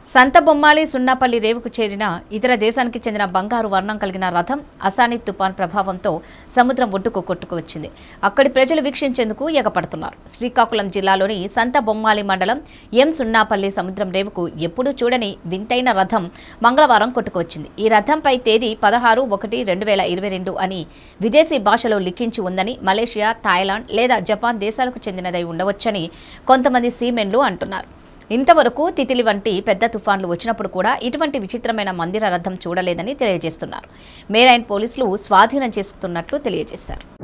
సంత బొమ్మాలి సున్నాపల్లి రేవుకు చేరిన ఇతర దేశానికి చెందిన బంగారు వర్ణం కలిగిన రథం అసాని తుపాన్ ప్రభావంతో సముద్రం ఒడ్డుకు కొట్టుకువచ్చింది అక్కడి ప్రజలు వీక్షించేందుకు ఎగపడుతున్నారు శ్రీకాకుళం జిల్లాలోని సంత బొమ్మాలి మండలం ఎం సున్నాపల్లి సముద్రం రేవుకు ఎప్పుడూ చూడని వింతైన రథం మంగళవారం కొట్టుకువచ్చింది ఈ రథంపై తేదీ పదహారు ఒకటి రెండు వేల ఇరవై రెండు అని విదేశీ భాషలో లిఖించి ఉందని మలేషియా థాయిలాండ్ లేదా జపాన్ దేశాలకు చెందినదై ఉండవచ్చని కొంతమంది సీమెన్లు అంటున్నారు ఇంతవరకు తితిలి వంటి పెద్ద తుఫాన్లు వచ్చినప్పుడు కూడా ఇటువంటి విచిత్రమైన మందిర రథం చూడలేదని తెలియజేస్తున్నారు మేరైన్ పోలీసులు స్వాధీనం చేసుకున్నట్లు తెలియజేశారు